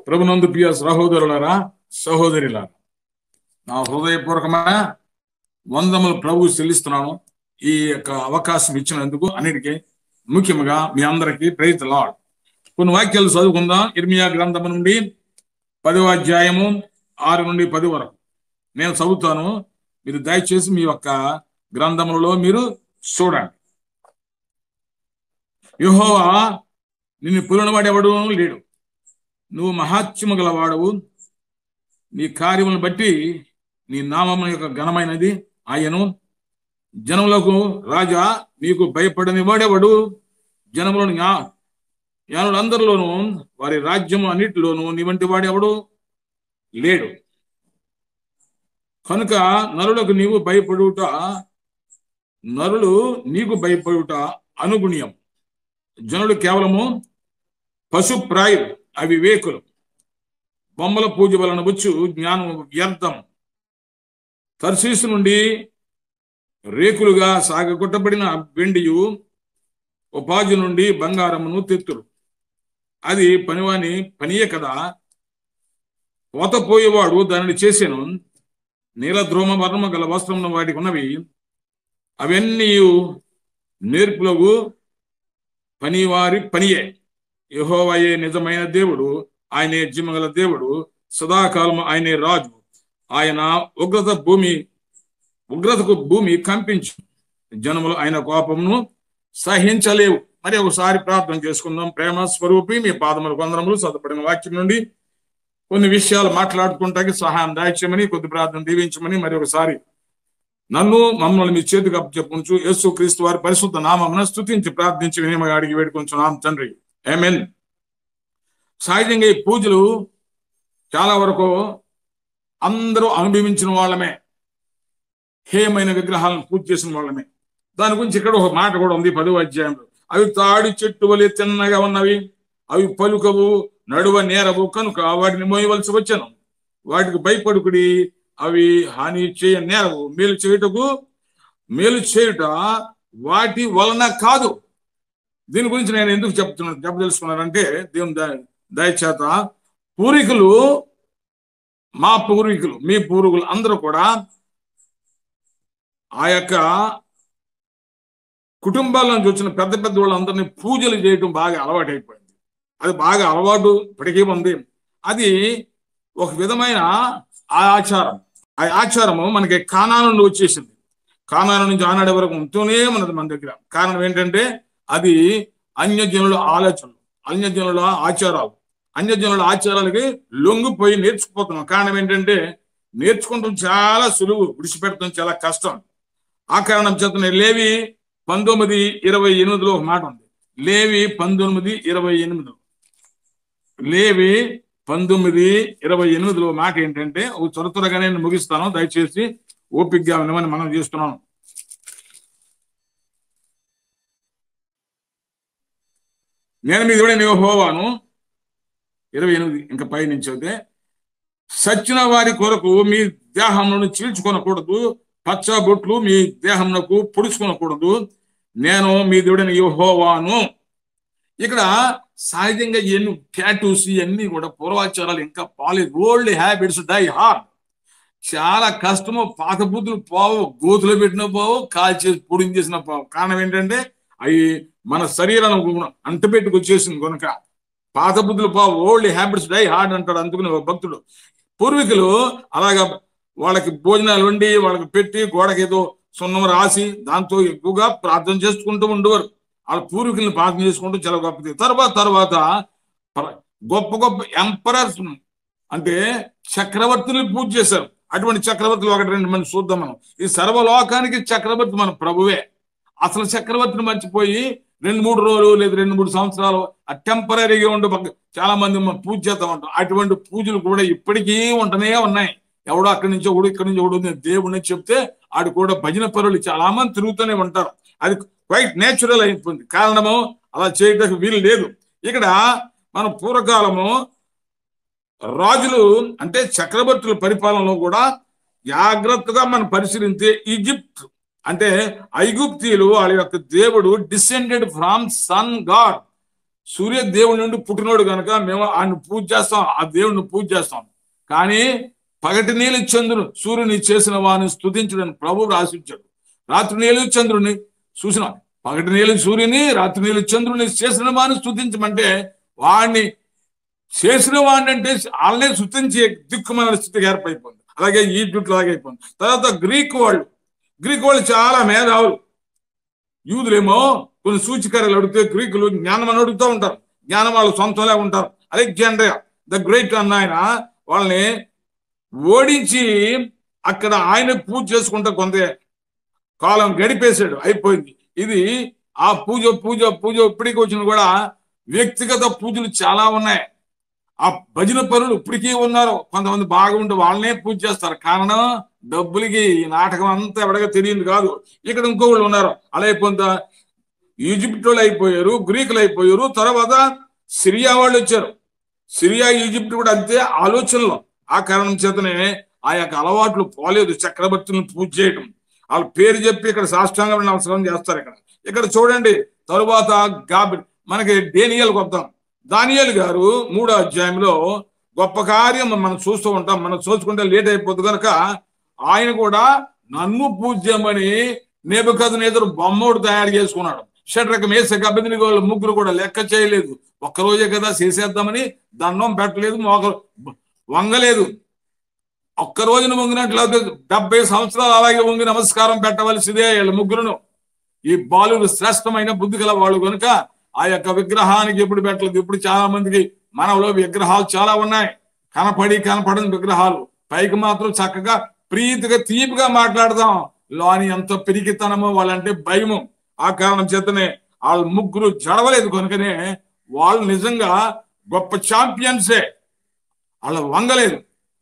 ప్రభునందు ప్రియ సహోదరులారా సహోదరులారా నా హృదయపూర్వకమైన వందములు ప్రభు చెల్లిస్తున్నాను ఈ యొక్క అవకాశం ఇచ్చినందుకు అన్నిటికీ ముఖ్యంగా మీ అందరికీ ప్రైజ్ లాడ్ కొన్ని వాక్యాలు చదువుకుందాం ఇర్మియా గ్రంథము నుండి పదవ అధ్యాయము ఆరు నుండి పది వరకు నేను చదువుతాను మీరు దయచేసి మీ యొక్క గ్రంథములలో మీరు చూడండి యుహోవా నిన్ను పులినవాడెవడు లేడు నువ్వు మహాత్యము గలవాడవు నీ కార్యములను బట్టి నీ నామము యొక్క ఘనమైనది ఆయను జనములకు రాజా నీకు భయపడని వాడెవడు జనములను యానులందరిలోనూ వారి రాజ్యము అన్నిటిలోనూ నీ వంటి వాడెవడు లేడు కనుక నరులకు నీవు భయపడుట నరులు నీకు భయపడుట అనుగుణ్యం జనులు కేవలము పశుప్రాయులు అవివేకులు బొమ్మల పూజ వలన వచ్చు జ్ఞానం వ్యర్థం తర్శీసు నుండి రేకులుగా సాగగొట్టబడిన వెండియు ఉపాధి నుండి బంగారమును తెత్తురు అది పనివాని పనియే కదా పోతపోయేవాడు దానిని చేసాను నీలద్రోమ వర్ణమ గల వస్త్రమును వాటికి ఉన్నవి అవన్నీ నేర్పులకు పనివారి పనియే యహోవయే నిజమైన దేవుడు ఆయనే జిమ్మగల దేవుడు సదాకాలం ఆయనే రాజు ఆయన ఉగ్రత భూమి ఉగ్రతకు భూమి కంపించు జనములు ఆయన కోపమును సహించలేవు మరి ఒకసారి ప్రార్థన చేసుకుందాం ప్రేమ స్వరూపి మీ పాదములు కొందరములు చదవబడిన వాక్యం నుండి కొన్ని విషయాలు మాట్లాడుకుంటాకి సహాయం దాయిచ్చమని కొద్ది ప్రార్థన దీవించమని మరి ఒకసారి నన్ను మమ్మల్ని మీ చేతికి చెప్పుంచు యేసు క్రీస్తు వారి పరిశుద్ధ నామమున స్థుతించి ప్రార్థించి వినిమయ అడిగి వేడుకొంచున్నాం తండ్రి ఏమెన్ సహజంగా ఈ పూజలు చాలా వరకు అందరూ అనుభవించిన వాళ్ళమే హేయమైన విగ్రహాలను పూజ చేసిన వాళ్ళమే దాని గురించి ఇక్కడ ఒక మాట కూడా ఉంది పదవ అధ్యాయంలో అవి తాడి చెట్టు వలె తిన్నగా ఉన్నవి అవి పలుకవు నడువ నేరవు కనుక వాటిని మోయవలసి వచ్చాను వాటికి భయపడుకుడి అవి హాని చేయ నేరవు మేలు చేయుటకు మేలు చేయుట వాటి వలన కాదు దీని గురించి నేను ఎందుకు చెప్తున్నాను చెప్పదలుచుకున్నానంటే దేవుని దయచేత పూర్వీకులు మా పూర్వీకులు మీ పూర్వీకులు అందరూ కూడా ఆ యొక్క కుటుంబాల నుంచి వచ్చిన పెద్ద పెద్ద వాళ్ళందరినీ పూజలు చేయటం బాగా అలవాటు అయిపోయింది అది బాగా అలవాటు ఇప్పటికీ ఉంది అది ఒక విధమైన ఆచారం ఆ ఆచారము మనకి కానా నుండి వచ్చేసింది కానాల నుంచి ఆనాడే వరకు ఉంటూనే ఉన్నది మన దగ్గర కారణం ఏంటంటే అది అన్యజనుల ఆలోచనలు అన్యజనుల ఆచారాలు అన్యజనుల ఆచారాలకి లొంగిపోయి నేర్చుకుపోతున్నాం కారణం ఏంటంటే నేర్చుకుంటాం చాలా సులువు విడిచిపెడతాం చాలా కష్టం ఆ కారణం చేత లేవి పంతొమ్మిది ఇరవై ఎనిమిదిలో ఒక మాట ఉంది లేవి పంతొమ్మిది ఇరవై ఎనిమిది లేవి పంతొమ్మిది ఇరవై ఎనిమిదిలో మాట ఏంటంటే ఒక త్వర త్వరగా నేను ముగిస్తాను దయచేసి ఓపిక్గా వినమని మనం చేస్తున్నాను నేను మీ కూడా నేను హోవాను ఇరవై ఎనిమిది ఇంకా పై నుంచి అయితే సచ్చిన వారి కొరకు మీ దేహంను చీల్చుకొనకూడదు పచ్చబొట్లు మీ దేహంనకు పొడుచుకొనకూడదు నేను మీ దేవుడైన యోహోవాను ఇక్కడ సహజంగా ఎన్ని టాటూస్ ఇవన్నీ కూడా పూర్వాచారాలు ఇంకా పాలి ఓల్డ్ హ్యాబిట్స్ డై హార్డ్ చాలా కష్టము పాత బుద్ధులు పోవు గోతులు పెట్టిన పోవు కాల్చేసి పొడిని చేసిన పోవు కారణం ఏంటంటే అవి మన శరీరాన్ని అంటపెట్టుకు వచ్చేసింది కనుక పాత బుద్ధులు పోవు ఓల్డ్ హ్యాబిట్స్ డై హార్డ్ అంటాడు అందుకుని భక్తుడు పూర్వీకులు అలాగా వాళ్ళకి భోజనాలు వండి వాళ్ళకి పెట్టి గోడకి ఏదో సున్నం రాసి దాంతో ఎక్కువగా ప్రార్థన చేసుకుంటూ ఉండేవారు వాళ్ళ పూర్వీకులను ప్రార్థన చేసుకుంటూ చాలా గొప్పది తర్వాత తర్వాత గొప్ప గొప్ప ఎంపరర్స్ అంటే చక్రవర్తులు పూజ చేశారు అటువంటి చక్రవర్తులు ఒకటి రెండు మంది చూద్దాం మనం ఈ సర్వలోకానికి చక్రవర్తి మన ప్రభువే అసలు చక్రవర్తిని మర్చిపోయి రెండు మూడు రోజులు లేదా రెండు మూడు సంవత్సరాలు ఆ టెంపరీగా ఉండే చాలా మంది పూజ చేస్తా ఉంటాం అటువంటి పూజలు కూడా ఇప్పటికీ ఉంటనే ఉన్నాయి ఎవడో అక్కడి నుంచి ఒకడు ఇక్కడి నుంచి ఒకడు దేవుడిని చెప్తే ఆడు కూడా భజన పరులు చాలా మంది తిరుగుతూనే ఉంటారు అది క్వైట్ నేచురల్ అయిపోయింది కారణము అలా చేయడానికి వీలు లేదు ఇక్కడ మన పూర్వకాలము రాజులు అంటే చక్రవర్తుల పరిపాలనలో కూడా జాగ్రత్తగా మనం పరిశీలిస్తే ఈజిప్ట్ అంటే ఐగుప్తీయులు వాళ్ళ యొక్క దేవుడు descended from sun god Surya దేవుడి నుండి పుట్టినోడు కనుక మేము ఆయన పూజ చేస్తాం ఆ దేవుడిని పూజ చేస్తాం కానీ పగటి నీళ్ళు చంద్రుడు సూర్యుని చేసిన వాడిని స్తుతించడని ప్రభు రాసిచ్చాడు రాత్రి నీళ్ళు చంద్రుని చూసిన పగటి నీళ్ళు సూర్యుని రాత్రి నీళ్ళు చంద్రుని చేసిన వాడిని స్తుతించమంటే వాడిని చేసిన వాడిని అంటే వాళ్ళనే స్తుతించే దిక్కుమైన స్థితికి ఏర్పడిపోయింది అలాగే ఈజిప్ట్ లాగా అయిపోయింది తర్వాత గ్రీక్ వాళ్ళు గ్రీక్ వాళ్ళు చాలా మేధావులు యూదులేమో కొన్ని సూచికర్యలు అడిగితే గ్రీకులు జ్ఞానం అని అడుగుతూ ఉంటారు జ్ఞానం వాళ్ళు సొంతంగా ఉంటారు అలెగ్జాండ్రియా ద గ్రేట్ అన్న ఆయన వాళ్ళని ఓడించి అక్కడ ఆయన పూజ చేసుకుంటే కొంత కాలం గడిపేశాడు అయిపోయింది ఇది ఆ పూజ పూజ పూజ ఇప్పటికి వచ్చిన కూడా వ్యక్తిగత పూజలు చాలా ఉన్నాయి ఆ భజన పనులు ఇప్పటికీ ఉన్నారు కొంతమంది బాగుంటే వాళ్ళనే పూజ చేస్తారు కారణం డబ్బులకి ఈ నాటకం అంతా ఎవడగా తెలియదు కాదు ఇక్కడ ఇంకోళ్ళు ఉన్నారు అలా అయిపోయిందా ఈజిప్ట్ వాళ్ళు అయిపోయారు గ్రీకులు అయిపోయారు తర్వాత సిరియా వాళ్ళు వచ్చారు సిరియా ఈజిప్ట్ కూడా అంతే ఆలోచనలో ఆ కారణం చేతనే ఆ యొక్క అలవాట్లు పోలేదు చక్రవర్తులను పూజ చేయడం వాళ్ళ పేరు చెప్పి ఇక్కడ సాష్టాంగ నమస్కారం చేస్తారు ఇక్కడ ఇక్కడ చూడండి తరువాత గాబి మనకి డేనియల్ వద్దాం దానియల్ గారు మూడో అధ్యాయంలో గొప్ప కార్యం మనం చూస్తూ ఉంటాం మనం చూసుకుంటే లేట్ అయిపోతుంది కనుక ఆయన కూడా నన్ను పూజ్యమని నేబకథ నేతరు బొమ్మోడు తయారు చేసుకున్నాడు షట్రక మేసక అభినంది వాళ్ళు ముగ్గురు కూడా లెక్క చేయలేదు ఒక్క రోజే కదా చేసేద్దామని దండం పెట్టలేదు మోక వంగలేదు ఒక్క రోజున వంగినట్లయితే డెబ్బై సంవత్సరాలు అలాగే వంగి నమస్కారం పెట్టవలసిదే వీళ్ళ ముగ్గురును ఈ బాలుడు శ్రేష్టమైన బుద్ధి గల వాళ్ళు కనుక ఆ యొక్క విగ్రహానికి ఎప్పుడు పెట్టలేదు ఇప్పుడు చాలా మందికి మనలో విగ్రహాలు చాలా ఉన్నాయి కనపడి కనపడని విగ్రహాలు పైకి మాత్రం చక్కగా ప్రీతిగా తీపిగా మాట్లాడదాం లోని ఎంత పిరికితనమో వాళ్ళంటే భయము ఆ కారణం చేతనే వాళ్ళ ముగ్గురు జడవలేదు కనుకనే వాళ్ళు నిజంగా గొప్ప ఛాంపియన్సే వాళ్ళ వంగలేదు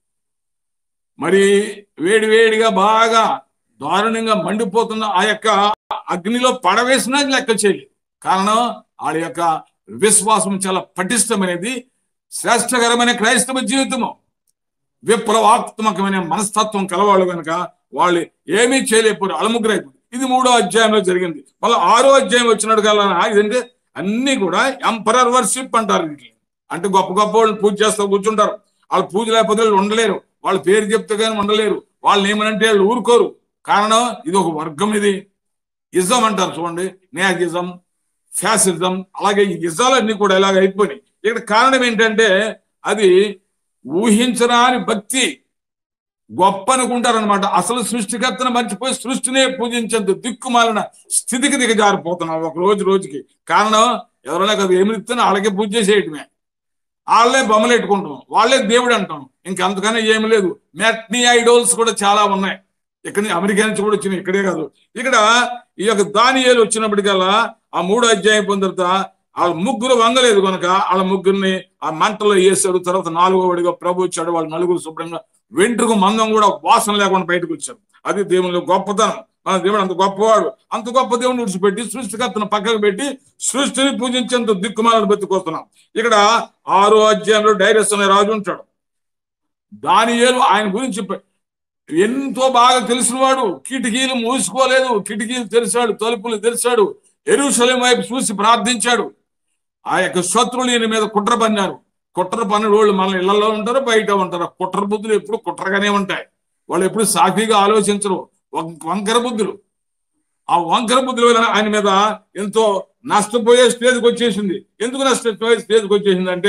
మరి వేడి వేడిగా బాగా దారుణంగా మండిపోతున్న ఆ యొక్క అగ్నిలో పడవేసినా లెక్క చేయలేదు కారణం వాళ్ళ యొక్క విశ్వాసం చాలా పటిష్టమైనది శ్రేష్టకరమైన క్రైస్తవ జీవితము విప్లవాత్మకమైన మనస్తత్వం కలవాళ్ళు కనుక వాళ్ళు ఏమీ చేయలేకపోయారు అలముగ్రైపోయారు ఇది మూడో అధ్యాయంలో జరిగింది మళ్ళీ ఆరో అధ్యాయం వచ్చినట్టు కల ఇదంటే అన్ని కూడా ఎంపరర్ వర్షిప్ అంటారు వీటిని అంటే గొప్ప గొప్ప వాళ్ళు పూజ చేస్తూ కూర్చుంటారు వాళ్ళు పూజ లేకపోతే వాళ్ళు ఉండలేరు వాళ్ళ పేరు చెప్తే కానీ ఉండలేరు వాళ్ళని ఏమనంటే వాళ్ళు ఊరుకోరు కారణం ఇది ఒక వర్గం ఇది ఇజం అంటారు చూడండి నేగిజం ఫ్యాసిజం అలాగే ఈ ఇజాలన్నీ కూడా ఇలాగ అయిపోయినాయి ఇక్కడ కారణం ఏంటంటే అది ఊహించరాని భక్తి గొప్ప అనుకుంటారనమాట అసలు సృష్టికర్తను మర్చిపోయి సృష్టినే పూజించేంత దిక్కుమాలిన స్థితికి దిగజారిపోతున్నాం ఒక రోజు రోజుకి కారణం ఎవరైనా కదా ఏమి ఇస్తున్నా వాళ్ళకే పూజ చేసేయటమే వాళ్ళే బొమ్మలు పెట్టుకుంటాం వాళ్ళే దేవుడు అంటాం ఇంకా అంతకన్నా ఏమి లేదు మెట్నీ ఐడోల్స్ కూడా చాలా ఉన్నాయి ఇక్కడ అమెరికా నుంచి కూడా వచ్చినాయి ఇక్కడే కాదు ఇక్కడ ఈ యొక్క దానియేలు వచ్చినప్పటికల్లా ఆ మూడో అధ్యాయం పొందిన తర్వాత వాళ్ళ ముగ్గురు వంగలేదు కనుక వాళ్ళ ముగ్గురిని ఆ మంటలో వేసాడు తర్వాత నాలుగో వాడిగా ప్రభు వచ్చాడు వాళ్ళు నలుగురు శుభ్రంగా వెంట్రుకు మందం కూడా వాసన లేకుండా బయటకు వచ్చారు అది దేవుని గొప్పతనం మన దేవుడు అంత గొప్పవాడు అంత గొప్ప దేవుని విడిచిపెట్టి సృష్టికర్తను పక్కకు పెట్టి సృష్టిని పూజించేంత దిక్కుమాలను బతికొస్తున్నాం ఇక్కడ ఆరో అధ్యాయంలో డైరెస్ అనే రాజు ఉంటాడు దానియేలు ఆయన గురించి ఎంతో బాగా తెలిసినవాడు కిటికీలు మూసుకోలేదు కిటికీలు తెరిచాడు తలుపులు తెరిచాడు ఎరుసలేం వైపు చూసి ప్రార్థించాడు ఆ యొక్క శత్రువులు ఈయన మీద కుట్ర పన్నారు కుట్ర పని వాళ్ళు మన ఇళ్లలో ఉంటారు బయట ఉంటారు కుట్ర బుద్ధులు ఎప్పుడు కుట్రగానే ఉంటాయి వాళ్ళు ఎప్పుడు సాఫీగా ఆలోచించరు వంకర బుద్ధులు ఆ వంకర బుద్ధుల వల్ల ఆయన మీద ఎంతో నష్టపోయే స్టేజ్కి వచ్చేసింది ఎందుకు నష్టపోయే స్టేజ్కి వచ్చేసింది అంటే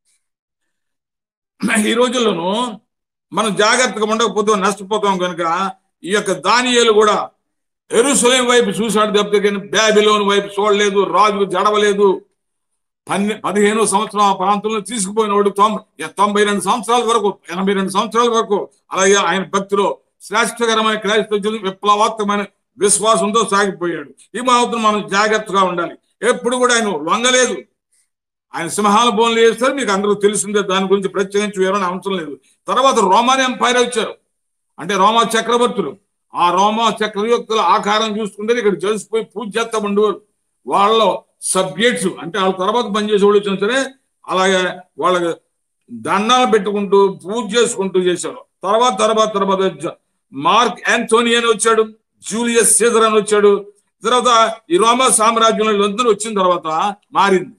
ఈ రోజుల్లోనూ మనం జాగ్రత్తగా ఉండకపోతే నష్టపోతాం కనుక ఈ యొక్క దానియేలు కూడా ఎరుసలేం వైపు చూశాడు తప్పితే కానీ బ్యాబిలోన్ వైపు చూడలేదు రాజు జడవలేదు పన్నె పదిహేను సంవత్సరం ఆ ప్రాంతంలో తీసుకుపోయినవాడు తొంభై తొంభై రెండు సంవత్సరాల వరకు ఎనభై రెండు సంవత్సరాల వరకు అలాగే ఆయన భక్తిలో శ్రేష్టకరమైన క్రైస్తవ విప్లవాత్మకమైన విశ్వాసంతో సాగిపోయాడు ఈ మాత్రం మనం జాగ్రత్తగా ఉండాలి ఎప్పుడు కూడా ఆయన వంగలేదు ఆయన సింహాల బోన్లు చేస్తారు మీకు అందరూ తెలిసిందే దాని గురించి ప్రత్యేకించి వివరణ అవసరం లేదు తర్వాత రోమాన్ ఎంపైర్ వచ్చారు అంటే రోమా చక్రవర్తులు ఆ రోమా చక్రవర్తుల ఆకారం చూసుకుంటే ఇక్కడ జలిసిపోయి పూజ చేస్తా ఉండేవారు వాళ్ళ సబ్జెక్ట్స్ అంటే వాళ్ళ తర్వాత పనిచేసే వాళ్ళు వచ్చినా సరే అలాగే వాళ్ళకి దండాలు పెట్టుకుంటూ పూజ చేసుకుంటూ చేశారు తర్వాత తర్వాత తర్వాత మార్క్ యాంథోనీ అని వచ్చాడు జూలియస్ సీజర్ అని వచ్చాడు తర్వాత ఈ రోమా సామ్రాజ్యంలో అందరూ వచ్చిన తర్వాత మారింది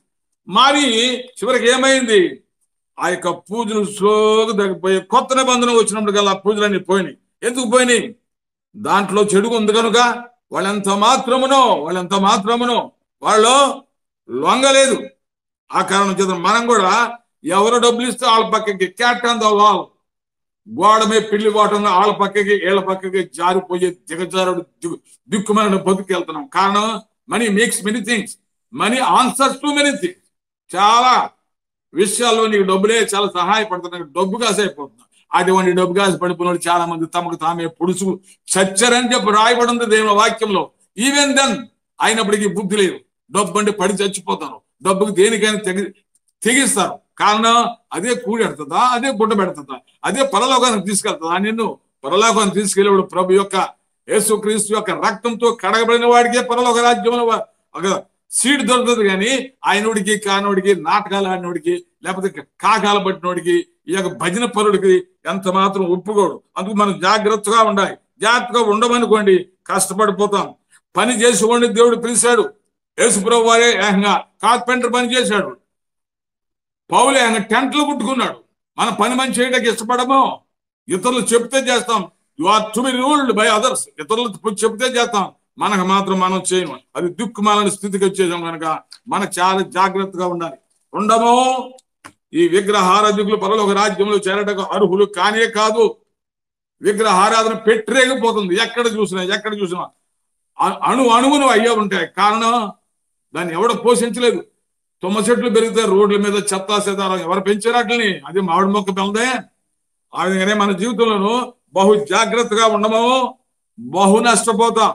మారి చివరికి ఏమైంది ఆ యొక్క పూజలు స్లోగా తగ్గిపోయి కొత్త నిబంధన వచ్చినప్పటికల్లా ఆ పూజలన్నీ పోయినాయి ఎందుకు పోయినాయి దాంట్లో చెడు ఉంది కనుక వాళ్ళెంత మాత్రమునో వాళ్ళెంత మాత్రమునో వాళ్ళు లొంగలేదు ఆ కారణం చేత మనం కూడా ఎవరు డబ్బులు ఇస్తే వాళ్ళ పక్కకి క్యాట్ ఆన్ ద వాల్ గోడ మీద పిల్లి పోవటం వాళ్ళ పక్కకి వీళ్ళ పక్కకి జారిపోయే దిగజారుడు దిగు దిక్కుమైన బతుకు వెళ్తున్నాం కారణం money makes many things money answers to many things చాలా విషయాల్లో నీకు డబ్బులే చాలా సహాయపడుతున్నాయి డబ్బు కాసైపోతున్నాం అటువంటి డబ్బు కాసి పడిపోయిన చాలా మంది తమకు తామే పొడుచు చచ్చరని చెప్పి రాయబడి ఉంది దేవుని వాక్యంలో ఈవెన్ దెన్ అయినప్పటికీ బుద్ధి లేదు డబ్బు అంటే పడి చచ్చిపోతాను డబ్బుకి దేనికైనా తెగి తెగిస్తారు కారణం అదే కూడి పెడుతుందా అదే గుడ్డ పెడుతుందా అదే పరలోకానికి తీసుకెళ్తుందా నిన్ను పరలోకానికి తీసుకెళ్ళేవాడు ప్రభు యొక్క యేసుక్రీస్తు యొక్క రక్తంతో కడగబడిన వాడికే పరలోక రాజ్యంలో వా- ఒక సీట్ దొరుకుతుంది కానీ ఆయనోడికి కానోడికి నాటకాలు ఆడినోడికి లేకపోతే కాకాలు పట్టినోడికి ఈ యొక్క భజన పరుడికి ఎంత మాత్రం ఒప్పుకోడు అందుకు మనం జాగ్రత్తగా ఉండాలి జాగ్రత్తగా ఉండమనుకోండి కష్టపడిపోతాం పని చేసేవాడిని దేవుడు పిలిచాడు యేసుప్రభు వారే ఏకంగా కార్పెంటర్ పని చేశాడు పౌలు ఏకంగా టెంట్లు కుట్టుకున్నాడు మన పని మంచి చేయడానికి ఇష్టపడము ఇతరులు చెప్తే చేస్తాం you are to be ruled by others ఇతరులు చెప్తే చేస్తాం మనకు మాత్రం మనం చేయము అది దిక్కుమాలని స్థితికి వచ్చేసాం కనుక మనకు చాలా జాగ్రత్తగా ఉండాలి ఉండము ఈ విగ్రహారాధికులు పరలోక రాజ్యంలో చేరటకు అర్హులు కానే కాదు విగ్రహారాధన పెట్టరేగిపోతుంది ఎక్కడ చూసినా ఎక్కడ చూసినా అ- అణు అణువును అయ్యే ఉంటాయి కారణం దాన్ని ఎవడ పోషించలేదు తుమ్మ చెట్లు పెరిగితే రోడ్ల మీద చెత్త చెదారం ఎవరు పెంచారట్లని అది మామిడి మొక్క పెందే ఆ విధంగానే మన జీవితంలోనూ బహు జాగ్రత్తగా ఉండము బహు నష్టపోతాం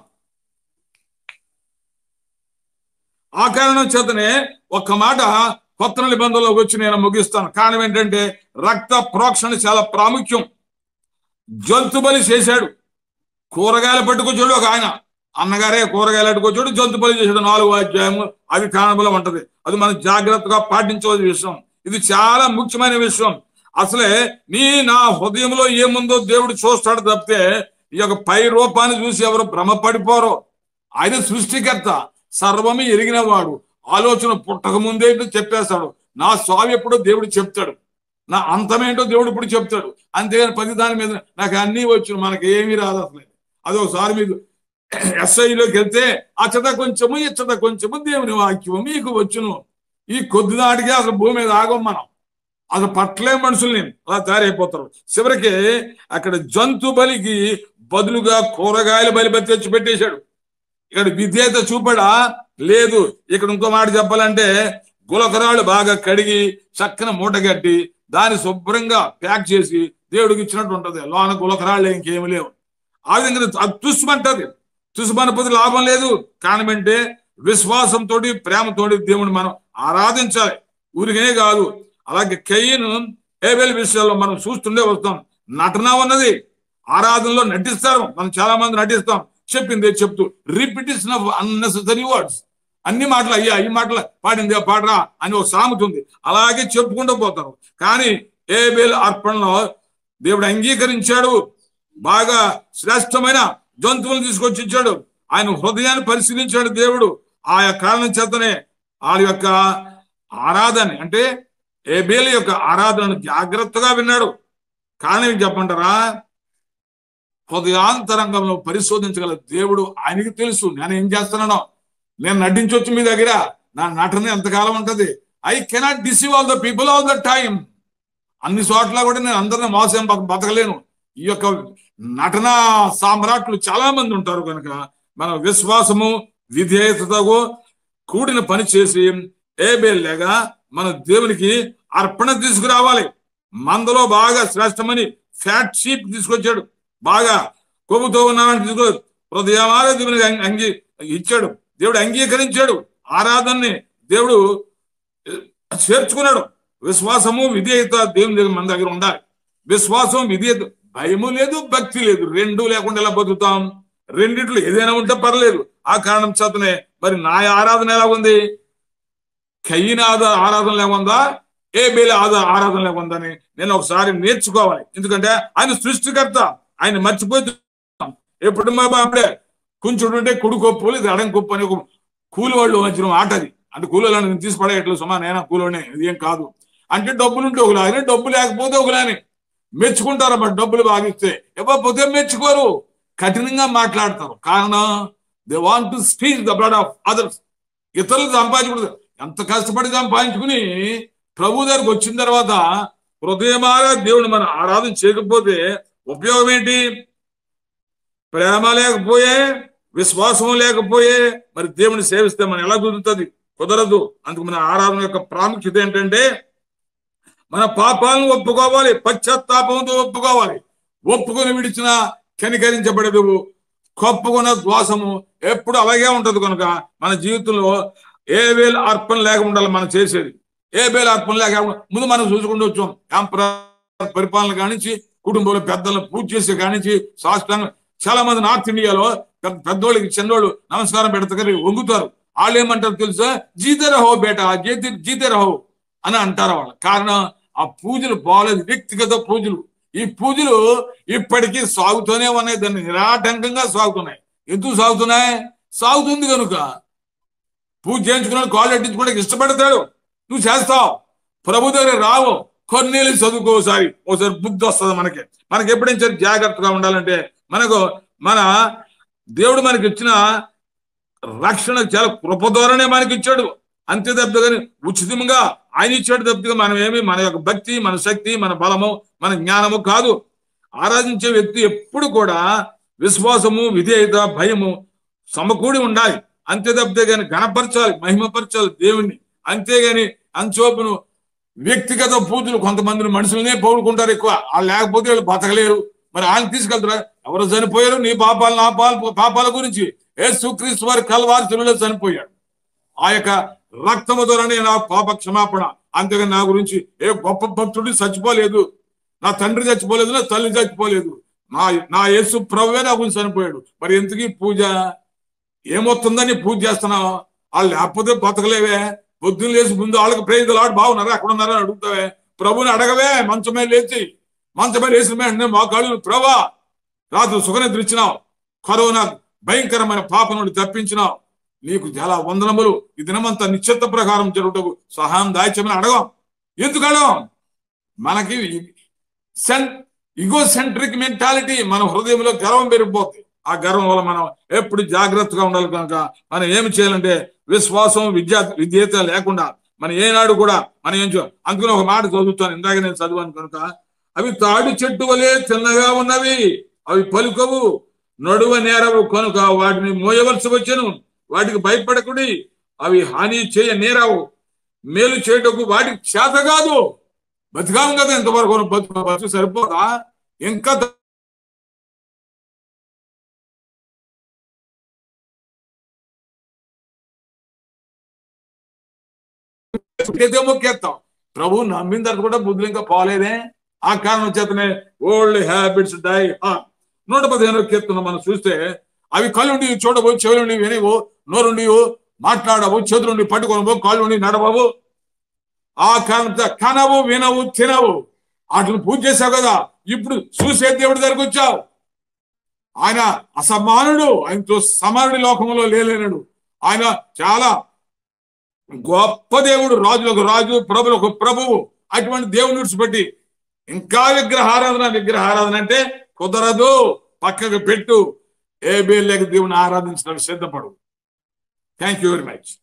ఆ కారణం చేతనే ఒక్క మాట కొత్త నిబంధనలోకి వచ్చి నేను ముగిస్తాను కారణం ఏంటంటే రక్త ప్రోక్షణ చాలా ప్రాముఖ్యం జంతు బలి చేశాడు కూరగాయలు పట్టుకొచ్చాడు ఒక ఆయన అన్నగారే కూరగాయలు పట్టుకొచ్చాడు జంతు బలి చేశాడు నాలుగు అధ్యాయము అది కారణబలం ఉంటది అది మనం జాగ్రత్తగా పాటించవలసిన విషయం ఇది చాలా ముఖ్యమైన విషయం అసలే నీ నా హృదయంలో ఏముందో దేవుడు చూస్తాడు తప్పితే ఈ యొక్క పై రూపాన్ని చూసి ఎవరు భ్రమపడిపోరు ఆయన సృష్టికర్త సర్వమే ఎరిగిన వాడు ఆలోచన పుట్టక ముందే చెప్పేస్తాడు నా స్వామి ఎప్పుడో దేవుడు చెప్తాడు నా అంతమేంటో దేవుడు ఇప్పుడు చెప్తాడు అంతేగాని పది దాని మీద నాకు అన్నీ వచ్చు మనకి ఏమీ రాదు అసలు అది ఒకసారి మీకు ఎస్ఐలోకి వెళ్తే అచ్చట కొంచెము ఇచ్చట కొంచెము దేవుని వాక్యము మీకు వచ్చును ఈ కొద్ది నాటికే అసలు భూమి మీద ఆగం మనం అసలు పట్టలే మనుషుల్ని అలా తయారైపోతారు చివరికి అక్కడ జంతు బలికి బదులుగా కూరగాయల బలి బలి తెచ్చి పెట్టేశాడు ఇక్కడ విధేయత చూపడా లేదు ఇక్కడ ఇంకో మాట చెప్పాలంటే గులకరాళ్ళు బాగా కడిగి చక్కన మూట కట్టి దాన్ని శుభ్రంగా ప్యాక్ చేసి దేవుడికి ఇచ్చినట్టు ఉంటది లోన గులకరాళ్ళు ఇంకేమి లేవు ఆ విధంగా అది తుస్మంటది తుస్మనపోతే లాభం లేదు కారణం ఏంటే విశ్వాసంతో ప్రేమతోటి దేవుని మనం ఆరాధించాలి ఊరికనే కాదు అలాగే కయ్యను ఏబెల్ విషయాల్లో మనం చూస్తుండే వస్తాం నటన ఉన్నది ఆరాధనలో నటిస్తారు మనం చాలా మంది నటిస్తాం చెప్పిందే చెప్తూ రిపిటేషన్ ఆఫ్ అన్నెసరీ వర్డ్స్ అన్ని మాటలు అయ్యా ఈ మాటలు పాడిందే పాడరా అని ఒక సామెత ఉంది అలాగే చెప్పుకుంటూ పోతారు కానీ ఏబేల్ అర్పణలో దేవుడు అంగీకరించాడు బాగా శ్రేష్టమైన జంతువులు తీసుకొచ్చి ఇచ్చాడు ఆయన హృదయాన్ని పరిశీలించాడు దేవుడు ఆ యొక్క కారణం చేతనే వాళ్ళ యొక్క ఆరాధన అంటే ఏబేల్ యొక్క ఆరాధనను జాగ్రత్తగా విన్నాడు కారణం ఏం చెప్పంటారా హృదయాంతరంగంలో పరిశోధించగల దేవుడు ఆయనకి తెలుసు నేను ఏం చేస్తున్నానో నేను నటించవచ్చు మీ దగ్గర నా నటన ఎంతకాలం ఉంటది I cannot deceive all the people all the time అన్ని చోట్ల కూడా నేను అందరిని మోసం బత- బతకలేను ఈ యొక్క నటన సామ్రాట్లు చాలా మంది ఉంటారు కనుక మన విశ్వాసము విధేయతతో కూడిన పని చేసి ఏబేల్లేగా మన దేవునికి అర్పణ తీసుకురావాలి మందలో బాగా శ్రేష్టమని ఫ్యాట్ షీప్ తీసుకొచ్చాడు బాగా కొవ్వుతో ఉన్నామని తీసుకో హృదయమారే దేవునికి అంగీ- అంగీ ఇచ్చాడు దేవుడు అంగీకరించాడు ఆరాధనని దేవుడు ఏ, చేర్చుకున్నాడు విశ్వాసము విధేయత దేవుని దగ్గర మన దగ్గర ఉండాలి విశ్వాసం విధేయత భయము లేదు భక్తి లేదు రెండు లేకుండా ఎలా బతుకుతాం రెండిట్లో ఏదైనా ఉంటే పర్లేదు ఆ కారణం చేతనే మరి నా ఆరాధన ఎలా ఉంది కయ్యిన ఆదా- ఆరాధన లేకుందా ఏ బేల ఆదా ఆరాధన లేకుందని నేను ఒకసారి నేర్చుకోవాలి ఎందుకంటే ఆయన సృష్టికర్త ఆయన మర్చిపోతున్నాం ఎప్పుడు మా బాబుడే కొంచెం ఉంటే కుడి కొప్పు లేదు అడం కొప్పు అనే ఒక కూలి వాళ్ళు వచ్చిన ఆట అది అంటే కూలోళ్ళని నేను తీసి పడేయట్లేదు సుమా నేనా కూలోనే ఇది ఏం కాదు అంటే డబ్బులు ఉంటే ఒకలానే డబ్బు లేకపోతే ఒకలానే మెచ్చుకుంటారు అన్నమాట డబ్బులు బాగిస్తే ఇవ్వకపోతే మెచ్చుకోరు కఠినంగా మాట్లాడతారు కారణం they want to speak the blood of others ఇతరులు సంపాదించకూడదు ఎంత కష్టపడి సంపాదించుకుని ప్రభు దగ్గరకు వచ్చిన తర్వాత హృదయమారా దేవుని మనం ఆరాధన చేయకపోతే ఉపయోగం ఏంటి ప్రేమ లేకపోయే విశ్వాసం లేకపోయే మరి దేవుని సేవిస్తే మనం ఎలా కుదురుతుంది కుదరదు అందుకు మన ఆరాధన యొక్క ప్రాముఖ్యత ఏంటంటే మన పాపాలను ఒప్పుకోవాలి పశ్చాత్తాపంతో ఒప్పుకోవాలి ఒప్పుకొని విడిచిన కనికరించబడదు కప్పుకున్న ద్వాసము ఎప్పుడు అలాగే ఉంటది కనుక మన జీవితంలో ఏ వేలు అర్పణ లేక ఉండాలి మనం చేసేది ఏ వేలు అర్పణ లేక ముందు మనం చూసుకుంటూ వచ్చాం ఎంపరర్ పరిపాలన కానించి కుటుంబంలో పెద్దలను పూజ చేసే కానించి సాష్టాంగం చాలా మంది నార్త్ ఇండియాలో పెద్ద పెద్దోళ్ళకి చిన్నోళ్ళు నమస్కారం పెడతారు వంగుతారు వాళ్ళు ఏమంటారు తెలుసా జీతే రహో బేటా జీతే జీతే రహో అని అంటారు వాళ్ళు కారణం ఆ పూజలు బాగాలేదు వ్యక్తిగత పూజలు ఈ పూజలు ఇప్పటికీ సాగుతూనే ఉన్నాయి దాన్ని నిరాటంకంగా సాగుతున్నాయి ఎందుకు సాగుతున్నాయి సాగుతుంది కనుక పూజ చేయించుకున్నాడు కాళ్ళు ఎట్టించుకోవడానికి ఇష్టపడతాడు నువ్వు చేస్తావు ప్రభు దగ్గర రావు కొన్నేళ్ళు చదువుకో ఒకసారి ఒకసారి బుద్ధి వస్తుంది మనకి మనకి ఎప్పుడైనా సరే జాగ్రత్తగా ఉండాలంటే మనకు మన దేవుడు మనకి ఇచ్చిన రక్షణ చాలా కృప ద్వారానే మనకి ఇచ్చాడు అంతే తప్పితే కానీ ఉచితంగా ఆయన ఇచ్చాడు తప్పితే మనం ఏమి మన యొక్క భక్తి మన శక్తి మన బలము మన జ్ఞానము కాదు ఆరాధించే వ్యక్తి ఎప్పుడు కూడా విశ్వాసము విధేయత భయము సమకూడి ఉండాలి అంతే తప్పితే కానీ గణపరచాలి మహిమపరచాలి దేవుణ్ణి అంతేగాని అంచోపును వ్యక్తిగత పూజలు కొంతమంది మనుషులనే పౌడుకుంటారు ఎక్కువ వాళ్ళు లేకపోతే వాళ్ళు బతకలేరు మరి ఆయన తీసుకెళ్తారా ఎవరు చనిపోయారు నీ పాపాలు నా పాలు పాపాల గురించి యేసు క్రీస్తు వారి కల్వారి చెరువులో చనిపోయాడు ఆ యొక్క రక్తము ద్వారానే నా పాప క్షమాపణ అంతేగాని నా గురించి ఏ గొప్ప భక్తుడు చచ్చిపోలేదు నా తండ్రి చచ్చిపోలేదు నా తల్లి చచ్చిపోలేదు నా నా యేసు ప్రభువే నా గురించి చనిపోయాడు మరి ఎందుకు పూజ ఏమొస్తుందని పూజ చేస్తున్నావు వాళ్ళు లేకపోతే బతకలేవే పొద్దున్న లేచి ముందు వాళ్ళకి ప్రేజలు ఆడు బాగున్నారా అక్కడ ఉన్నారా అని అడుగుతావే ప్రభుని అడగవే మంచమే లేచి మంచమే లేచిన వెంటనే మా కాళ్ళు ప్రభా రాత్రి సుఖనిద్ర ఇచ్చినావు కరోనా భయంకరమైన పాప నుండి తప్పించినావు నీకు చాలా వందనములు ఈ దినమంతా నిశ్చిత ప్రకారం జరుగుటకు సహాయం దాయిత్యమని అడగం ఎందుకు అడగం మనకి సెన్ ఇగో సెంట్రిక్ మెంటాలిటీ మన హృదయంలో గర్వం పెరిగిపోతుంది ఆ గర్వం వల్ల మనం ఎప్పుడు జాగ్రత్తగా ఉండాలి కనుక మనం ఏమి చేయాలంటే విశ్వాసం విద్యా విద్యేత లేకుండా మనం ఏనాడు కూడా మనం ఏం చేయాలి అందుకని ఒక మాట చదువుతాను ఇందాక నేను చదివాను కనుక అవి తాడు చెట్టు వలె చిన్నగా ఉన్నవి అవి పలుకవు నడువ నేరవు కనుక వాటిని మోయవలసి వచ్చను వాటికి భయపడకుడి అవి హాని చేయ నేరావు మేలు చేయటకు వాటికి చేత కాదు బతికాం కదా ఎంతవరకు బతుకు బతుకు సరిపోదా ఇంకా అయితే మొక్కేస్తాం ప్రభు నమ్మిన తర్వాత కూడా బుద్ధులు ఇంకా పోలేదే ఆ కారణం చేతనే ఓల్డ్ హ్యాబిట్స్ డై హార్ట్ నూట పదిహేను కీర్తన మనం చూస్తే అవి కళ్ళుండి చూడవు చెవులుండి వినవు నోరుండి మాట్లాడవు చేతులుండి పట్టుకోనవు కాళ్ళుండి నడవవు ఆ కారణంతో కనవు వినవు తినవు వాటిని పూజ చేసావు కదా ఇప్పుడు చూసే దేవుడి దగ్గరకు వచ్చావు ఆయన అసమానుడు ఆయనతో సమానుడి లోకంలో లేలేనడు ఆయన చాలా గొప్ప దేవుడు రాజులకు రాజు ప్రభులకు ప్రభువు అటువంటి దేవుని విడిచిపెట్టి ఇంకా విగ్రహారాధన విగ్రహారాధన అంటే కుదరదు పక్కకు పెట్టు ఏ బేలేక దేవుని ఆరాధించడానికి సిద్ధపడు థ్యాంక్ యూ వెరీ మచ్